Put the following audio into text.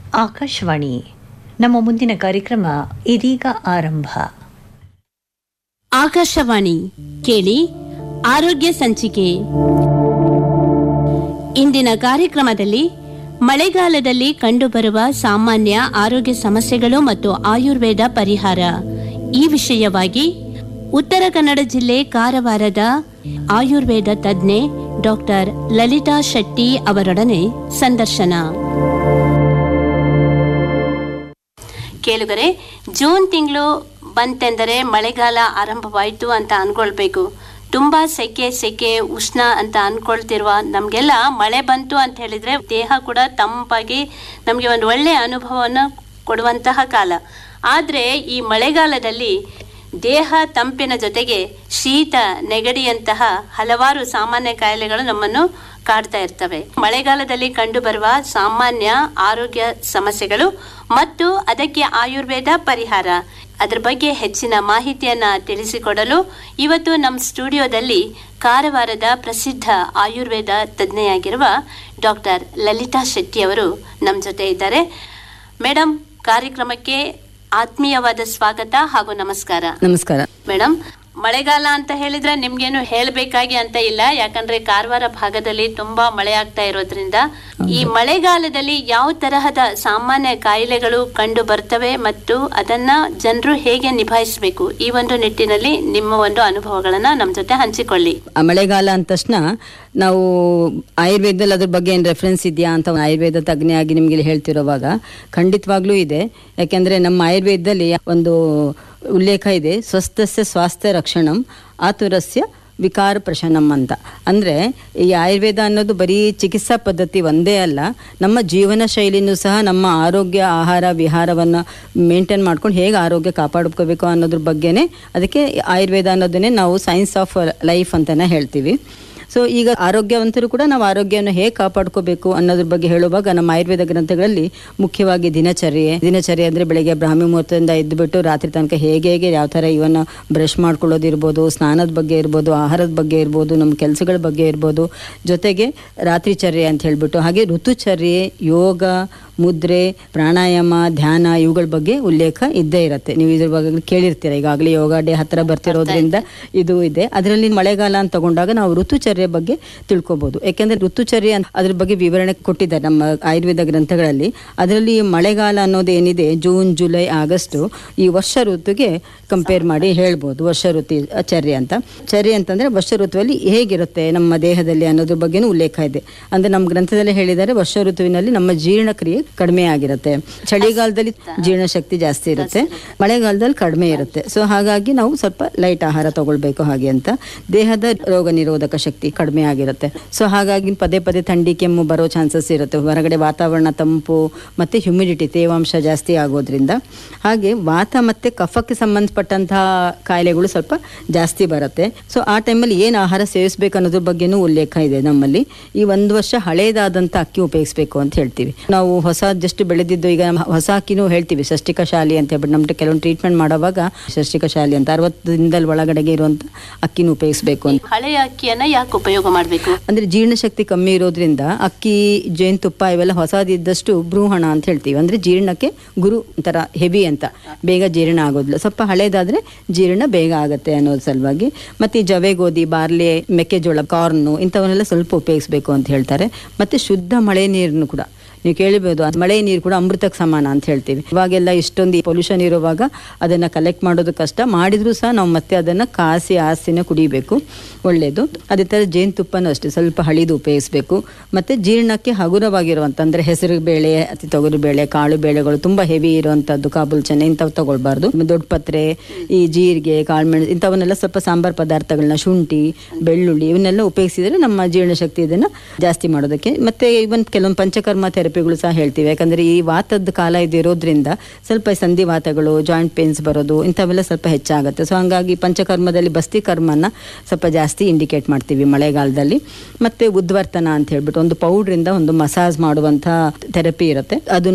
ಆಕಾಶವಾಣಿ ನಮ್ಮ ಮುಂದಿನ ಕಾರ್ಯಕ್ರಮ ಇದೀಗ ಆರಂಭ ಆಕಾಶವಾಣಿ ಕೇಳಿ ಆರೋಗ್ಯ ಸಂಚಿಕೆ ಇಂದಿನ ಕಾರ್ಯಕ್ರಮದಲ್ಲಿ ಮಳೆಗಾಲದಲ್ಲಿ ಕಂಡುಬರುವ ಸಾಮಾನ್ಯ ಆರೋಗ್ಯ ಸಮಸ್ಯೆಗಳು ಮತ್ತು ಆಯುರ್ವೇದ ಪರಿಹಾರ ಈ ವಿಷಯವಾಗಿ ಉತ್ತರ ಕನ್ನಡ ಜಿಲ್ಲೆ ಕಾರವಾರದ ಆಯುರ್ವೇದ ತಜ್ಞೆ ಡಾಕ್ಟರ್ ಲಲಿತಾ ಶೆಟ್ಟಿ ಅವರೊಡನೆ ಸಂದರ್ಶನ ಕೇಳುಗರೆ ಜೂನ್ ತಿಂಗಳು ಬಂತೆಂದರೆ ಮಳೆಗಾಲ ಆರಂಭವಾಯಿತು ಅಂತ ಅನ್ಕೊಳ್ಬೇಕು ತುಂಬಾ ಸೆಕೆ ಸೆಕೆ ಉಷ್ಣ ಅಂತ ಅನ್ಕೊಳ್ತಿರುವ ನಮಗೆಲ್ಲ ಮಳೆ ಬಂತು ಅಂತ ಹೇಳಿದ್ರೆ ದೇಹ ಕೂಡ ತಂಪಾಗಿ ನಮಗೆ ಒಂದು ಒಳ್ಳೆಯ ಅನುಭವವನ್ನು ಕೊಡುವಂತಹ ಕಾಲ ಆದರೆ ಈ ಮಳೆಗಾಲದಲ್ಲಿ ದೇಹ ತಂಪಿನ ಜೊತೆಗೆ ಶೀತ ನೆಗಡಿಯಂತಹ ಹಲವಾರು ಸಾಮಾನ್ಯ ಕಾಯಿಲೆಗಳು ನಮ್ಮನ್ನು ಕಾಡ್ತಾ ಇರ್ತವೆ ಮಳೆಗಾಲದಲ್ಲಿ ಕಂಡುಬರುವ ಸಾಮಾನ್ಯ ಆರೋಗ್ಯ ಸಮಸ್ಯೆಗಳು ಮತ್ತು ಅದಕ್ಕೆ ಆಯುರ್ವೇದ ಪರಿಹಾರ ಅದರ ಬಗ್ಗೆ ಹೆಚ್ಚಿನ ಮಾಹಿತಿಯನ್ನ ತಿಳಿಸಿಕೊಡಲು ಇವತ್ತು ನಮ್ಮ ಸ್ಟುಡಿಯೋದಲ್ಲಿ ಕಾರವಾರದ ಪ್ರಸಿದ್ಧ ಆಯುರ್ವೇದ ತಜ್ಞೆಯಾಗಿರುವ ಡಾಕ್ಟರ್ ಲಲಿತಾ ಶೆಟ್ಟಿ ಅವರು ನಮ್ಮ ಜೊತೆ ಇದ್ದಾರೆ ಮೇಡಮ್ ಕಾರ್ಯಕ್ರಮಕ್ಕೆ ಆತ್ಮೀಯವಾದ ಸ್ವಾಗತ ಹಾಗೂ ನಮಸ್ಕಾರ ನಮಸ್ಕಾರ ಮೇಡಮ್ ಮಳೆಗಾಲ ಅಂತ ಹೇಳಿದ್ರೆ ನಿಮ್ಗೇನು ಹೇಳ್ಬೇಕಾಗಿ ಅಂತ ಇಲ್ಲ ಯಾಕಂದ್ರೆ ಕಾರವಾರ ಭಾಗದಲ್ಲಿ ತುಂಬಾ ಮಳೆ ಆಗ್ತಾ ಇರೋದ್ರಿಂದ ಈ ಮಳೆಗಾಲದಲ್ಲಿ ಯಾವ ತರಹದ ಸಾಮಾನ್ಯ ಕಾಯಿಲೆಗಳು ಕಂಡು ಬರ್ತವೆ ಮತ್ತು ಅದನ್ನ ಜನರು ಹೇಗೆ ನಿಭಾಯಿಸಬೇಕು ಈ ಒಂದು ನಿಟ್ಟಿನಲ್ಲಿ ನಿಮ್ಮ ಒಂದು ಅನುಭವಗಳನ್ನ ನಮ್ಮ ಜೊತೆ ಹಂಚಿಕೊಳ್ಳಿ ಆ ಮಳೆಗಾಲ ಅಂದ ತಕ್ಷಣ ನಾವು ಆಯುರ್ವೇದದಲ್ಲಿ ಅದ್ರ ಬಗ್ಗೆ ಏನು ರೆಫರೆನ್ಸ್ ಇದೆಯಾ ಅಂತ ಆಯುರ್ವೇದ ತಜ್ಞೆಯಾಗಿ ನಿಮಗೆ ಹೇಳ್ತಿರೋವಾಗ ಖಂಡಿತವಾಗ್ಲೂ ಇದೆ ಯಾಕೆಂದ್ರೆ ನಮ್ಮ ಆಯುರ್ವೇದದಲ್ಲಿ ಒಂದು ಉಲ್ಲೇಖ ಇದೆ ಸ್ವಸ್ಥಸ್ಯ ಸ್ವಾಸ್ಥ್ಯ ರಕ್ಷಣಂ ಆತುರಸ್ಯ ವಿಕಾರ ಪ್ರಶನಂ ಅಂತ ಅಂದರೆ ಈ ಆಯುರ್ವೇದ ಅನ್ನೋದು ಬರೀ ಚಿಕಿತ್ಸಾ ಪದ್ಧತಿ ಒಂದೇ ಅಲ್ಲ ನಮ್ಮ ಜೀವನ ಶೈಲಿನೂ ಸಹ ನಮ್ಮ ಆರೋಗ್ಯ ಆಹಾರ ವಿಹಾರವನ್ನು ಮೇಂಟೈನ್ ಮಾಡ್ಕೊಂಡು ಹೇಗೆ ಆರೋಗ್ಯ ಕಾಪಾಡ್ಕೋಬೇಕು ಅನ್ನೋದ್ರ ಬಗ್ಗೆನೇ ಅದಕ್ಕೆ ಆಯುರ್ವೇದ ಅನ್ನೋದನ್ನೇ ನಾವು ಸೈನ್ಸ್ ಆಫ್ ಲೈಫ್ ಅಂತಲೇ ಹೇಳ್ತೀವಿ ಸೊ ಈಗ ಆರೋಗ್ಯವಂತರು ಕೂಡ ನಾವು ಆರೋಗ್ಯವನ್ನು ಹೇಗೆ ಕಾಪಾಡ್ಕೋಬೇಕು ಅನ್ನೋದ್ರ ಬಗ್ಗೆ ಹೇಳುವಾಗ ನಮ್ಮ ಆಯುರ್ವೇದ ಗ್ರಂಥಗಳಲ್ಲಿ ಮುಖ್ಯವಾಗಿ ದಿನಚರ್ಯೆ ದಿನಚರ್ಯೆ ಅಂದರೆ ಬೆಳಗ್ಗೆ ಬ್ರಾಹ್ಮಿ ಮುಹೂರ್ತದಿಂದ ಎದ್ದುಬಿಟ್ಟು ರಾತ್ರಿ ತನಕ ಹೇಗೆ ಹೇಗೆ ಯಾವ ಥರ ಇವನ್ನ ಬ್ರಷ್ ಮಾಡ್ಕೊಳ್ಳೋದಿರ್ಬೋದು ಸ್ನಾನದ ಬಗ್ಗೆ ಇರ್ಬೋದು ಆಹಾರದ ಬಗ್ಗೆ ಇರ್ಬೋದು ನಮ್ಮ ಕೆಲಸಗಳ ಬಗ್ಗೆ ಇರ್ಬೋದು ಜೊತೆಗೆ ರಾತ್ರಿ ಚರ್ಯೆ ಅಂತ ಹೇಳ್ಬಿಟ್ಟು ಹಾಗೆ ಋತುಚರ್ಯೆ ಯೋಗ ಮುದ್ರೆ ಪ್ರಾಣಾಯಾಮ ಧ್ಯಾನ ಇವುಗಳ ಬಗ್ಗೆ ಉಲ್ಲೇಖ ಇದ್ದೇ ಇರುತ್ತೆ ನೀವು ಇದ್ರ ಬಗ್ಗೆ ಕೇಳಿರ್ತೀರ ಈಗಾಗಲೇ ಯೋಗ ಡೇ ಹತ್ರ ಬರ್ತಿರೋದ್ರಿಂದ ಇದು ಇದೆ ಅದರಲ್ಲಿ ಮಳೆಗಾಲ ಅಂತ ತಗೊಂಡಾಗ ನಾವು ಋತುಚರ್ಯೆ ಬಗ್ಗೆ ತಿಳ್ಕೊಬಹುದು ಯಾಕೆಂದ್ರೆ ಋತುಚರ್ಯೆ ಅಂತ ಅದ್ರ ಬಗ್ಗೆ ವಿವರಣೆ ಕೊಟ್ಟಿದ್ದಾರೆ ನಮ್ಮ ಆಯುರ್ವೇದ ಗ್ರಂಥಗಳಲ್ಲಿ ಅದರಲ್ಲಿ ಮಳೆಗಾಲ ಅನ್ನೋದು ಏನಿದೆ ಜೂನ್ ಜುಲೈ ಆಗಸ್ಟು ಈ ವರ್ಷ ಋತುಗೆ ಕಂಪೇರ್ ಮಾಡಿ ಹೇಳ್ಬೋದು ವರ್ಷ ಋತು ಚರ್ಯೆ ಅಂತ ಚರ್ಯೆ ಅಂತಂದ್ರೆ ವರ್ಷ ಋತುವಲ್ಲಿ ಹೇಗಿರುತ್ತೆ ನಮ್ಮ ದೇಹದಲ್ಲಿ ಅನ್ನೋದ್ರ ಬಗ್ಗೆನೂ ಉಲ್ಲೇಖ ಇದೆ ಅಂದ್ರೆ ನಮ್ಮ ಗ್ರಂಥದಲ್ಲಿ ಹೇಳಿದ್ದಾರೆ ವರ್ಷ ಋತುವಿನಲ್ಲಿ ನಮ್ಮ ಜೀರ್ಣಕ್ರಿಯೆ ಕಡಿಮೆ ಆಗಿರುತ್ತೆ ಚಳಿಗಾಲದಲ್ಲಿ ಜೀರ್ಣಶಕ್ತಿ ಜಾಸ್ತಿ ಇರುತ್ತೆ ಮಳೆಗಾಲದಲ್ಲಿ ಕಡಿಮೆ ಇರುತ್ತೆ ಸೊ ಹಾಗಾಗಿ ನಾವು ಸ್ವಲ್ಪ ಲೈಟ್ ಆಹಾರ ತಗೊಳ್ಬೇಕು ಹಾಗೆ ಅಂತ ದೇಹದ ರೋಗ ನಿರೋಧಕ ಶಕ್ತಿ ಕಡಿಮೆ ಆಗಿರುತ್ತೆ ಸೊ ಹಾಗಾಗಿ ಪದೇ ಪದೇ ಥಂಡಿ ಕೆಮ್ಮು ಬರೋ ಚಾನ್ಸಸ್ ಇರುತ್ತೆ ಹೊರಗಡೆ ವಾತಾವರಣ ತಂಪು ಮತ್ತೆ ಹ್ಯುಮಿಡಿಟಿ ತೇವಾಂಶ ಜಾಸ್ತಿ ಆಗೋದ್ರಿಂದ ಹಾಗೆ ವಾತ ಮತ್ತೆ ಕಫಕ್ಕೆ ಸಂಬಂಧಪಟ್ಟಂತಹ ಕಾಯಿಲೆಗಳು ಸ್ವಲ್ಪ ಜಾಸ್ತಿ ಬರುತ್ತೆ ಸೊ ಆ ಟೈಮಲ್ಲಿ ಏನು ಆಹಾರ ಸೇವಿಸಬೇಕು ಅನ್ನೋದ್ರ ಬಗ್ಗೆನೂ ಉಲ್ಲೇಖ ಇದೆ ನಮ್ಮಲ್ಲಿ ಈ ಒಂದು ವರ್ಷ ಹಳೇದಾದಂಥ ಅಕ್ಕಿ ಉಪಯೋಗಿಸ್ಬೇಕು ಅಂತ ಹೇಳ್ತೀವಿ ನಾವು ಹೊಸ ಜಸ್ಟ್ ಬೆಳೆದಿದ್ದು ಈಗ ನಮ್ಮ ಹೊಸ ಅಕ್ಕಿನೂ ಹೇಳ್ತೀವಿ ಷಷ್ಟಿಕ ಶಾಲಿ ಅಂತ ಹೇಳ್ಬಿಟ್ಟು ನಮ್ಗೆ ಕೆಲವೊಂದು ಟ್ರೀಟ್ಮೆಂಟ್ ಮಾಡುವಾಗ ಷಷ್ಟಿಕ ಶಾಲಿ ಅಂತ ಅರವತ್ತು ದಿನದಲ್ಲಿ ಒಳಗಡೆಗೆ ಇರುವಂಥ ಅಕ್ಕಿನೂ ಉಪಯೋಗಿಸ್ಬೇಕು ಅಂತ ಹಳೆಯ ಅಕ್ಕಿಯನ್ನ ಯಾಕೆ ಉಪಯೋಗ ಮಾಡಬೇಕು ಅಂದ್ರೆ ಜೀರ್ಣಶಕ್ತಿ ಕಮ್ಮಿ ಇರೋದ್ರಿಂದ ಅಕ್ಕಿ ಜೇನುತುಪ್ಪ ಇವೆಲ್ಲ ಹೊಸದಿದ್ದಷ್ಟು ಭ್ರೂಹಣ ಅಂತ ಹೇಳ್ತೀವಿ ಅಂದ್ರೆ ಜೀರ್ಣಕ್ಕೆ ಗುರು ಒಂಥರ ಹೆವಿ ಅಂತ ಬೇಗ ಜೀರ್ಣ ಆಗೋದಿಲ್ಲ ಸ್ವಲ್ಪ ಹಳೇದಾದ್ರೆ ಜೀರ್ಣ ಬೇಗ ಆಗುತ್ತೆ ಅನ್ನೋದ್ರ ಸಲುವಾಗಿ ಮತ್ತೆ ಈ ಜವೆ ಗೋಧಿ ಬಾರ್ಲಿ ಮೆಕ್ಕೆಜೋಳ ಕಾರ್ನು ಇಂಥವನ್ನೆಲ್ಲ ಸ್ವಲ್ಪ ಉಪಯೋಗಿಸ್ಬೇಕು ಅಂತ ಹೇಳ್ತಾರೆ ಮತ್ತೆ ಶುದ್ಧ ಮಳೆ ನೀರನ್ನು ಕೂಡ ನೀವು ಕೇಳಿಬಹುದು ಆ ಮಳೆ ನೀರು ಕೂಡ ಅಮೃತಕ್ಕೆ ಸಮಾನ ಅಂತ ಹೇಳ್ತೀವಿ ಇವಾಗೆಲ್ಲ ಇಷ್ಟೊಂದು ಪೊಲ್ಯೂಷನ್ ಇರುವಾಗ ಅದನ್ನ ಕಲೆಕ್ಟ್ ಮಾಡೋದು ಕಷ್ಟ ಮಾಡಿದ್ರು ಸಹ ನಾವು ಮತ್ತೆ ಅದನ್ನ ಕಾಸಿ ಆಸಿನ ಕುಡಿಬೇಕು ಒಳ್ಳೇದು ಅದೇ ಥರ ಜೇನುತುಪ್ಪನೂ ಅಷ್ಟೇ ಸ್ವಲ್ಪ ಹಳಿದು ಉಪಯೋಗಿಸ್ಬೇಕು ಮತ್ತೆ ಜೀರ್ಣಕ್ಕೆ ಹಗುರವಾಗಿರುವಂಥ ಅಂದ್ರೆ ಹೆಸರು ಬೇಳೆ ಅತಿ ತೊಗರು ಬೇಳೆ ಕಾಳು ಬೇಳೆಗಳು ತುಂಬಾ ಹೆವಿ ಇರುವಂತದ್ದು ಕಾಬೂಲ್ ಚೆನ್ನೆ ಇಂಥವು ತಗೊಳ್ಬಾರ್ದು ದೊಡ್ಡ ಪತ್ರೆ ಈ ಜೀರಿಗೆ ಕಾಳುಮೆಣಸು ಇಂಥವನ್ನೆಲ್ಲ ಸ್ವಲ್ಪ ಸಾಂಬಾರ್ ಪದಾರ್ಥಗಳನ್ನ ಶುಂಠಿ ಬೆಳ್ಳುಳ್ಳಿ ಇವನ್ನೆಲ್ಲ ಉಪಯೋಗಿಸಿದ್ರೆ ನಮ್ಮ ಜೀರ್ಣಶಕ್ತಿ ಇದನ್ನ ಜಾಸ್ತಿ ಮಾಡೋದಕ್ಕೆ ಮತ್ತೆ ಇವನ್ ಕೆಲವೊಂದು ಪಂಚಕರ್ಮ ಥೆರಪಿಗಳು ಸಹ ಹೇಳ್ತೀವಿ ಯಾಕಂದ್ರೆ ಈ ವಾತದ ಕಾಲ ಇದು ಇರೋದ್ರಿಂದ ಸ್ವಲ್ಪ ಸಂಧಿವಾತಗಳು ಜಾಯಿಂಟ್ ಪೇನ್ಸ್ ಬರೋದು ಇಂಥವೆಲ್ಲ ಸ್ವಲ್ಪ ಹೆಚ್ಚಾಗುತ್ತೆ ಸೊ ಹಂಗಾಗಿ ಪಂಚಕರ್ಮದಲ್ಲಿ ಬಸ್ತಿ ಕರ್ಮನ ಸ್ವಲ್ಪ ಜಾಸ್ತಿ ಇಂಡಿಕೇಟ್ ಮಾಡ್ತೀವಿ ಮಳೆಗಾಲದಲ್ಲಿ ಮತ್ತೆ ಉದ್ವರ್ತನ ಅಂತ ಹೇಳ್ಬಿಟ್ಟು ಒಂದು ಪೌಡ್ರಿಂದ ಒಂದು ಮಸಾಜ್ ಮಾಡುವಂಥ ಥೆರಪಿ ಇರುತ್ತೆ ಅದನ್ನ